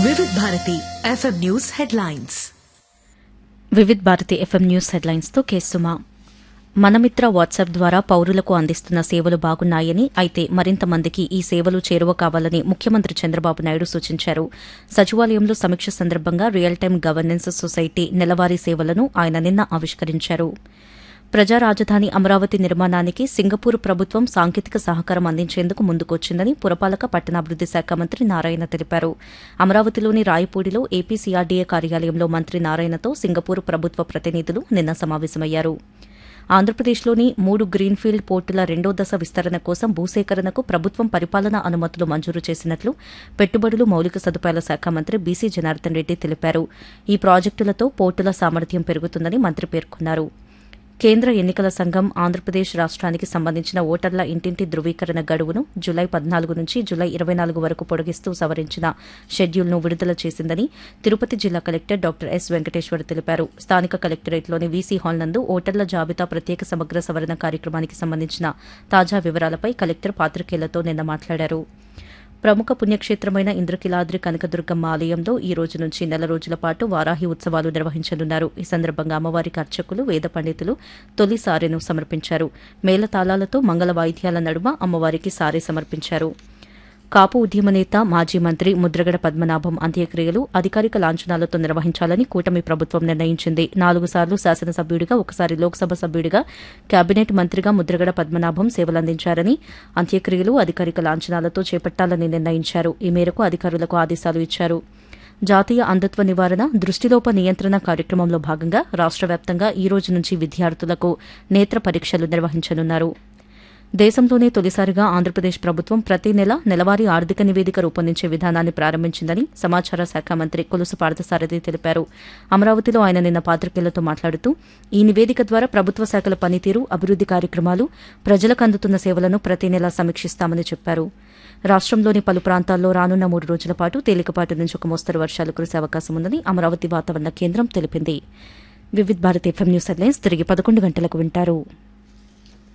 Vividh Bharati FM news headlines Vividh Bharati FM news హెడ్లైన్స్తో కేసుమా Manamitra WhatsApp ద్వారా పౌరులకు అందిస్తున్న సేవలు బాగున్నాయని అయితే మరింత మందికి ఈ సేవలు చేరువ కావాలని ముఖ్యమంత్రి చంద్రబాబు నాయుడు సూచించారు సచివాలయంలో సమీక్ష సందర్భంగా రియల్ టైం గవర్నెన్స్ సొసైటీ నెలవారీ సేవలను ఆయన నిన్న ఆవిష్కరించారు ప్రజా రాజధాని అమరావతి నిర్మాణానికి సింగపూర్ ప్రభుత్వం సాంకేతిక సహకారం అందించేందుకు ముందుకొచ్చిందని పురపాలక పట్టణాభివృద్ది శాఖ మంత్రి నారాయణ తెలిపారు అమరావతిలోని రాయపూడిలో ఏపీసీఆర్డీఏ కార్యాలయంలో మంత్రి నారాయణతో సింగపూర్ ప్రభుత్వ ప్రతినిధులు నిన్న సమావేశమయ్యారు ఆంధ్రప్రదేశ్లోని మూడు గ్రీన్ఫీల్డ్ పోర్టుల రెండో దశ విస్తరణ కోసం భూసేకరణకు ప్రభుత్వం పరిపాలనా అనుమతులు మంజూరు చేసినట్లు పెట్టుబడులు మౌలిక సదుపాయాల శాఖ మంత్రి బీసీ జనార్దన్ రెడ్డి తెలిపారు ఈ ప్రాజెక్టులతో పోర్టుల సామర్థ్యం పెరుగుతుందని మంత్రి పేర్కొన్నారు కేంద్ర ఎన్నికల సంఘం ఆంధ్రప్రదేశ్ రాష్ట్రానికి సంబంధించిన ఓటర్ల ఇంటింటి ధృవీకరణ గడువును జులై పద్నాలుగు నుంచి జులై ఇరవై నాలుగు వరకు పొడిగిస్తూ సవరించిన షెడ్యూల్ను విడుదల చేసిందని తిరుపతి జిల్లా కలెక్టర్ డాక్టర్ ఎస్ వెంకటేశ్వర్ తెలిపారు స్థానిక కలెక్టరేట్లోని వీసీ హాల్ నందు ఓటర్ల జాబితా ప్రత్యేక సమగ్ర సవరణ కార్యక్రమానికి సంబంధించిన తాజా వివరాలపై కలెక్టర్ పాత్రికేయులతో నిన్న మాట్లాడారు ప్రముఖ పుణ్యక్షేత్రమైన ఇంద్రకిలాద్రి కనకదుర్గమ్మ ఆలయంలో ఈ రోజు నుంచి నెల రోజుల పాటు వారాహి ఉత్సవాలు నిర్వహించనున్నారు ఈ సందర్భంగా అమ్మవారికి అర్చకులు వేద పండితులు తొలి సారెను సమర్పించారు మేళతాళాలతో మంగళ వాయిద్యాల నడుమ అమ్మవారికి సారె సమర్పించారు కాపు ఉద్యమ నేత మాజీ మంత్రి ముద్రగడ పద్మనాభం అంత్యక్రియలు అధికారిక లాంఛనాలతో నిర్వహించాలని కూటమి ప్రభుత్వం నిర్ణయించింది నాలుగు సార్లు శాసనసభ్యుడిగా ఒకసారి లోక్సభ సభ్యుడిగా కేబినెట్ మంత్రిగా ముద్రగడ పద్మనాభం సేవలందించారని అంత్యక్రియలు అధికారిక లాంఛనాలతో చేపట్టాలని నిర్ణయించారు ఈ మేరకు అధికారులకు ఆదేశాలు ఇచ్చారు జాతీయ అంధత్వ నివారణ దృష్టిలోప నియంత్రణ కార్యక్రమంలో భాగంగా రాష్ట్ర వ్యాప్తంగా ఈ రోజు నుంచి విద్యార్థులకు నేత్ర పరీక్షలు నిర్వహించనున్నారు దేశంలోనే తొలిసారిగా ఆంధ్రప్రదేశ్ ప్రభుత్వం ప్రతి నెల నెలవారీ ఆర్థిక నివేదిక రూపొందించే విధానాన్ని ప్రారంభించిందని సమాచార శాఖ మంత్రి కొలుసు పార్థసారథి తెలిపారు అమరావతిలో ఆయన నిన్న పాత్రికేయులతో మాట్లాడుతూ ఈ నివేదిక ద్వారా ప్రభుత్వ శాఖల పనితీరు అభివృద్ది కార్యక్రమాలు ప్రజలకు అందుతున్న సేవలను ప్రతి నెలా సమీక్షిస్తామని చెప్పారు రాష్ట్రంలోని పలు ప్రాంతాల్లో రానున్న మూడు రోజుల పాటు తేలికపాటి నుంచి ఒక మోస్తరు వర్షాలు కురిసే అవకాశం ఉందని అమరావతి వాతావరణ కేంద్రం తెలిపింది Vividh Bharat FM news headlines తిరిగి పదకొండు గంటలకు వింటారు